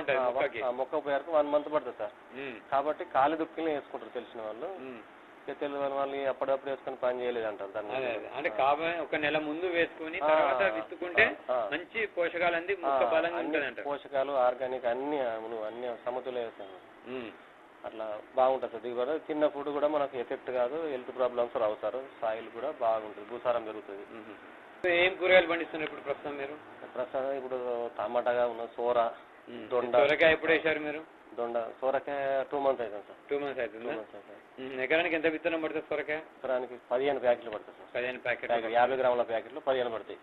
ఉంటది ఆ, మొక్కకి ఆ, మొక్క పోయాక వన్ మంత్ పడుతుంది సార్ ఉమ్, కాబట్టి కాలి దుక్కుల్ని వేసుకుంటారు తెలిసిన వాళ్ళు ఉమ్. ఇక తెలియని వాళ్ళు అప్పుడప్పుడు వేసుకొని పని చేయలేదు అంటారు దాని అదే గురించి. అదే అంటే కాబోయే ఒక నెల ముందు వేసుకుని ఆ, తర్వాత ఆ, విత్తుకుంటే ఆ, ఆ. మంచి పోషకాలు అంది ఆ, మొక్క బలంగా అన్ని ఉంటుంది అంటారు పోషకాలు ఆర్గానిక్ అన్ని ఆ, నువ్వు అన్ని సమతుల్య వేస్తాను ఉమ్, అట్లా బాగుంటుంది సార్ దిగుబడి తిన్న ఫుడ్ కూడా మనకు ఎఫెక్ట్ కాదు హెల్త్ ప్రాబ్లమ్స్ రావు సార్ సాయిల్ కూడా బాగుంటుంది భూసారం పెరుగుతుంది ఉమ్. ఏం కూరగాయలు పండిస్తున్నారు ఇప్పుడు ప్రస్తుతం మీరు ప్రస్తుతం ఇప్పుడు టమాటాగా ఉన్న సోర ఉమ్. దొండ. సొరకాయ ఎప్పుడు వేశారు మీరు దొండ సోరకాయ టూ మంత్స్ అవుతుంది సార్ టూ మంత్స్ టూ అవుతుందా మంత్స్ అవుతుంది ఉమ్, ఎకరానికి ఎంత విత్తనం పడుతుంది సొరకాయ ఎకరానికి పదిహేను ప్యాకెట్లు పడుతుంది సార్ పదిహేను ప్యాకెట్ ప్యాకెట్ యాభై గ్రాముల ప్యాకెట్లు పదిహేను పడతాయి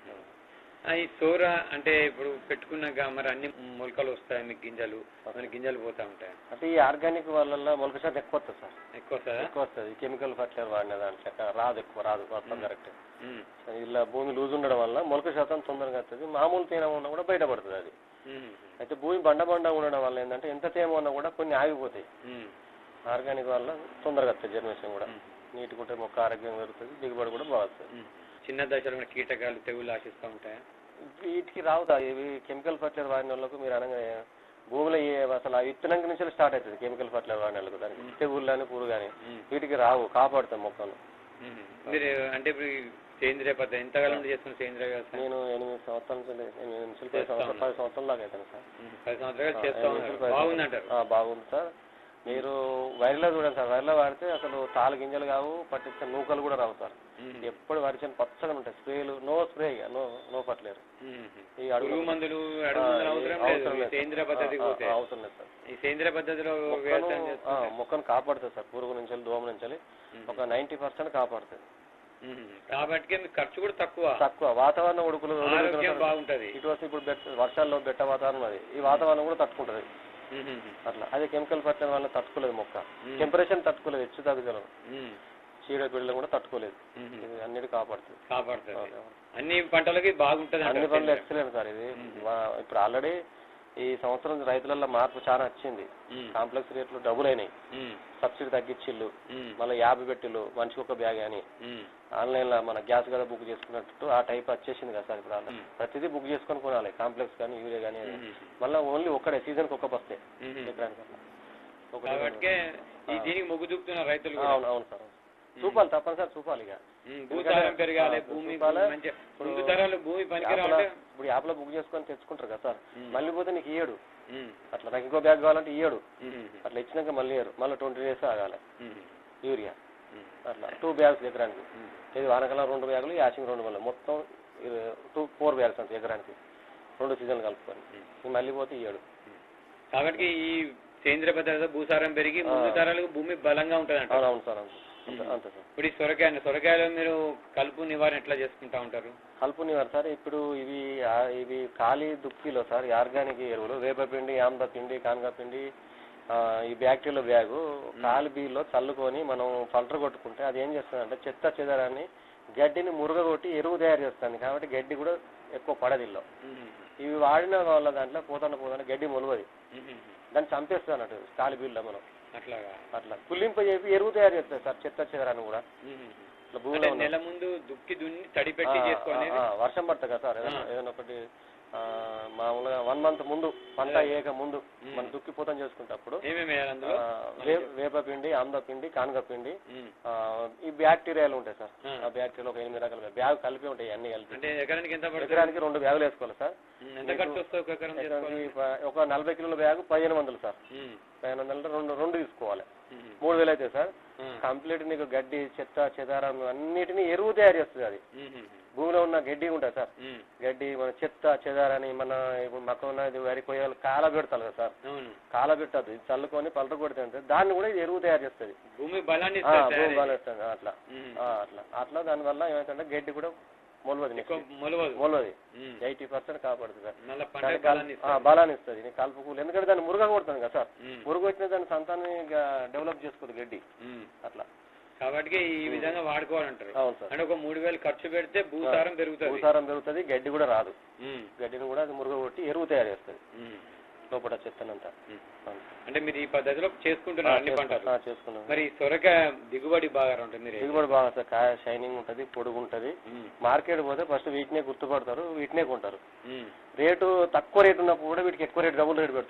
ఈ సోర అంటే ఇప్పుడు పెట్టుకున్నాక మరి అన్ని మొలకలు వస్తాయి మీకు గింజలు మన గింజలు పోతా ఉంటాయి అంటే ఈ ఆర్గానిక్ వల్ల మొలక శాతం ఎక్కువ వస్తుంది సార్ ఎక్కువ వస్తుందా ఎక్కువ వస్తుంది కెమికల్ ఫర్టిలైజర్ వాడిన దాంట్లో ఎక్కడ రాదు ఎక్కువ రాదు మొత్తం కరెక్ట్ ఉమ్, ఇలా భూమి లూజ్ ఉండడం వల్ల మొలక శాతం తొందరగా వస్తుంది మామూలు తేమ ఉన్నా కూడా బయటపడుతుంది అది ఉమ్, అయితే భూమి బండ బండ ఉండడం వల్ల ఏంటంటే ఎంత తేమ ఉన్నా కూడా కొన్ని ఆగిపోతాయి ఉమ్, ఆర్గానిక్ వల్ల తొందరగా వస్తుంది జర్మినేషన్ కూడా ఉమ్. నీట్గా ఉంటే మొక్క ఆరోగ్యం పెరుగుతుంది దిగుబడి కూడా బాగుంటుంది ఉమ్. చిన్న దశలో ఉన్న కీటకాలు తెగులు ఆశిస్తూ ఉంటాయా వీటికి రావు సార్ ఇవి కెమికల్ ఫర్టిలైజర్ వాడిన వాళ్ళకు మీరు అనగా భూమిలో ఏ అసలు ఆ విత్తనం నుంచి స్టార్ట్ అవుతుంది కెమికల్ ఫర్టిలైజర్ వాడిన వాళ్ళకు దానికి తెగుళ్ళు కానీ పురుగు కానీ ఉమ్, వీటికి రావు కాపాడుతాం మొక్కలు ఉమ్. మీరు అంటే ఇప్పుడు ఈ సేంద్రియ పద్ధతి ఎంతకాలం నుండి చేస్తున్న సేంద్రియ వ్యవసాయం నేను ఎనిమిది సంవత్సరాల నుంచి ఎనిమిది నుంచి పది చేస్తా సంవత్సరాలు ఉన్నా. పది సంవత్సరాల దాకా అవుతాను సార్ ఉమ్, పది సంవత్సరాలు ఆ, చేస్తా ఎనిమిది ఉన్నారు నుంచి పది బాగుందంటారు సంవత్సరాలు. ఆ, బాగుంది సార్ మీరు వైర్లో చూడండి సార్ వైర్లో వాడితే అసలు తాలు గింజలు కావు పట్టించిన నూకలు కూడా రావు సార్ ఉమ్, ఎప్పుడు వరిచిన పచ్చగా ఉంటాయి స్ప్రేలు నో స్ప్రే ఇక నో నో పట్టలేరు ఉమ్. ఈ అడుగు పురుగు మందులు అడుగు మందులు అవసరం లేదు ఈ సేంద్రియ పద్ధతికి పోతే అవసరం లేదు సార్ ఈ సేంద్రియ పద్ధతిలో మొక్కను వ్యవసాయం ఆ, చేస్తుంటే మొక్కను కాపాడుతుంది సార్ పురుగు నుంచి దోమ నుంచి ఉమ్. ఒక నైన్టీ పర్సెంట్ కాపాడుతుంది ఉమ్. కాబట్టి మీకు ఖర్చు కూడా తక్కువ తక్కువ వాతావరణ ఉడుకులు ఆరోగ్యం బాగుంటది ఇటు వస్తే ఇప్పుడు బెట్ట వర్షాల్లో బెట్ట వాతావరణం అది ఈ వాతావరణం కూడా తట్టుకుంటది ఉమ్. అట్లా అదే కెమికల్ ఫర్టిలైజర్ వల్ల తట్టుకోలేదు మొక్క ఉమ్. టెంపరేచర్ తట్టుకోలేదు హెచ్చు తగ్గుదలను ఉమ్. చీడ పిల్లలు కూడా తట్టుకోలేదు ఉమ్. ఇది అన్నిటి కాపాడుతుంది కాపాడుతుంది అన్ని పంటలకి బాగుంటది అన్ని అంటారు పనులు సేంద్రియ. ఎక్సలెంట్ సార్ ఇది ఉమ్. వా- ఇప్పుడు ఆల్రెడీ ఈ సంవత్సరం రైతులలో మార్పు చాలా వచ్చింది ఉమ్. కాంప్లెక్స్ రేట్లు డబుల్ అయినాయి ఉమ్. సబ్సిడీ తగ్గించిళ్ళు ఉమ్. మళ్ళీ యాభై పెట్టిళ్ళు మనిషికి ఒక బ్యాగ్ అని ఉమ్. ఆన్లైన్లో మన గ్యాస్ కదా బుక్ చేసుకున్నట్టు ఆ టైప్ వచ్చేసింది కదా సార్ ఇప్పుడు ఆన్లైన్. ఉమ్. ప్రతిదీ బుక్ చేసుకొని కొనాలి కాంప్లెక్స్ కానీ యూరియా కానీ ఉమ్. మళ్ళీ ఓన్లీ ఒక్కడే సీజన్కి ఒక్క బస్తే ఉమ్. ఎకరానికి అట్లా. ఒకటే కాబట్టి ఈ ఆ. దీనికి మొగ్గు చూపుతున్నారు రైతులు ఆ, కూడా అవును అవును సార్ చూపాలి తప్పనిసరి చూపాలి ఇక ఉమ్, భూసారం పెరగాలి ఆ, భూమి చూపాలి. మంచిగా ఇప్పుడు ముందు తరాలు భూమి యాప్లో పనికిరావంటే ఇప్పుడు యాప్లో బుక్ చేసుకొని తెచ్చుకుంటారు కదా సార్ ఉమ్. మళ్ళీ పోతే నీకు ఇయ్యడు ఉమ్. అట్లా నాకు ఇంకో బ్యాగ్ కావాలంటే ఇయ్యడు ఉమ్. అట్లా ఇచ్చినాక మళ్ళీ ఇయ్యరు మళ్ళీ ట్వంటీ డేస్ ఆగాలి ఉమ్. యూరియా ఉమ్. అట్లా టూ బ్యాగ్స్ ఎకరానికి ఉమ్. ఇది వానకాలం రెండు బ్యాగులు యాసింగ్ రెండు బ్యాగులు మొత్తం టూ ఫోర్ బ్యాగ్స్ అంతే ఎకరానికి రెండు సీజన్లు కలుపుకొని ఉమ్. ఇంక మళ్ళీ పోతే ఇయ్యడు కాబట్టి ఈ సేంద్రియ పద్ధతిలో భూసారం పెరిగి ముందు ఆ. తరాలకు భూమి బలంగా ఉంటది అవును అంటారు అవును సార్ అవును అంతే అంతే సార్ ఇప్పుడు ఈ సొరకాయ సొరకాయలో మీరు కలుపు నివారణ ఎట్లా చేసుకుంటా ఉంటారు కలుపునివారు సార్ ఇప్పుడు ఇవి ఆ- ఇవి ఖాళీ దుక్కిలో సార్ ఈ ఆర్గానిక్ ఎరువులు వేపపిండి ఆమ్ద పిండి కానగ పిండి ఆ, ఈ బ్యాక్టీరియల్ బ్యాగు ఖాళీ బీలో చల్లుకొని మనం ఫల్టర్ కొట్టుకుంటే అది ఏం చేస్తుందంటే చెత్త చెదరాన్ని గడ్డిని మురుగగొట్టి ఎరువు తయారు చేస్తుంది కాబట్టి గడ్డి కూడా ఎక్కువ పడదు ఇల్లో ఉమ్. ఇవి వాడిన వల్ల దాంట్లో పోతాన పోతాన గడ్డి మొలవది ఉమ్. దాన్ని చంపేస్తుంది అన్నట్టు ఖాళీ బీల్లో మనం అట్లాగా అట్లా కుల్లింప చేసి ఎరువు తయారు చేస్తుంది సార్ చెత్త చెదరాన్ని కూడా ఉమ్. ఇట్లా అంటే భూమిలో ఉన్న- నెల ముందు దుక్కి దున్ని తడి పెట్టి ఆ, చేసుకునేది ఆ, ఆ, వర్షం పడుతుంది కదా సార్ ఏదైనా ఆ. ఏదైనా ఒకటి ఆ, మామూలుగా వన్ మంత్ ముందు పంట అదే. ఏక ముందు ఉమ్. మనం దుక్కి పూతం చేసుకుంటప్పుడు ఏమేమి వేయాలి అందులో ఆ, వే- వేప పిండి ఆమ్ద పిండి కానగ పిండి ఉమ్. ఆ, ఈ బ్యాక్టీరియాలు ఉంటాయి సార్ ఆ. ఆ బ్యాక్టీరియాలు ఒక ఎనిమిది రకాల బ్యాగ్ కలిపి ఉంటాయి అన్ని కలిపి అంటే ఎకరానికి ఎంత పడుతుంది ఎకరానికి రెండు బ్యాగులు వేసుకోవాలి సార్ ఉమ్, ఎంత ఖర్చు వస్తుంది ఒక ఎకరం ఎకరానికి చేసుకోవాలి ప- ఒక నలభై కిలోల బ్యాగ్ పదిహేను వందలు సార్ ఉమ్. పదిహేను వందలు అంటే రెండు రెండు తీసుకోవాలి ఉమ్. మూడు వేలు అయితే సార్ ఆ. కంప్లీట్ నీకు గడ్డి చెత్త చెదారం అన్నిటినీ ఎరువు తయారు చేస్తుంది అది ఉమ్. భూమిలో ఉన్న గడ్డి ఉంటుంది సార్ ఉమ్. గడ్డి మన చెత్త చెదారని మన ఇప్పుడు మక్క ఉన్నది వరి కొయ్యాలి కాల పెడతారు కదా సార్ అవును కాల పెట్టద్దు ఇది చల్లుకొని పలట కొడితే దాన్ని కూడా ఇది ఎరువు తయారు చేస్తుంది భూమి బలాన్ని ఆ, ఇస్తుంది భూమి తయారీ. బలం అట్లా ఉమ్. ఆ, అట్లా అట్లా దానివల్ల ఏమైతుందంటే గడ్డి కూడా మొలవది ఎక్కువ నెక్స్ట్ మొలవదు మొలవది ఉమ్. ఎయిటీ పర్సెంట్ కాపాడుతుంది సార్ మళ్ళా పంట దాని బలాన్ని కల్- ఆ, బలాన్ని ఇస్తుంది నీకు కలుపుకూలు ఎందుకంటే దాన్ని మురుగ కొడుతుంది కదా సార్ ఉమ్. మురుగు వచ్చిన దాని సంతాన్ని డెవలప్ చేసుకోదు గడ్డి ఉమ్. అట్లా కాబట్టి ఈ విధంగా వాడుకోవాలంటారు అవును సార్ అంటే ఒక మూడు వేలు ఖర్చు పెడితే భూసారం పెరుగుతుంది భూసారం పెరుగుతుంది గడ్డి కూడా రాదు ఉమ్. గడ్డిని కూడా అది మురుగ కొట్టి ఎరువు తయారు చేస్తుంది ఉమ్. లోపల చెత్తనంతా ఉమ్. అవును. అంటే మీరు ఈ పద్ధతిలో చేసుకుంటున్నారు అన్ని ఆ, పంటలు ఆ, చేసుకున్నాం మరి సొరకాయ దిగుబడి బాగా ఉంటుంది మీరు దిగుబడి బాగా వస్తుంది కాయ షైనింగ్ ఉంటుంది పొడుగు ఉంటుంది ఉమ్. మార్కెట్ పోతే ఫస్ట్ వీటినే గుర్తుపడతారు వీటినే కొంటారు ఉమ్. రేటు తక్కువ రేటు ఉన్నప్పుడు కూడా వీటికి ఎక్కువ రేటు డబుల్ రేటు పెడతారు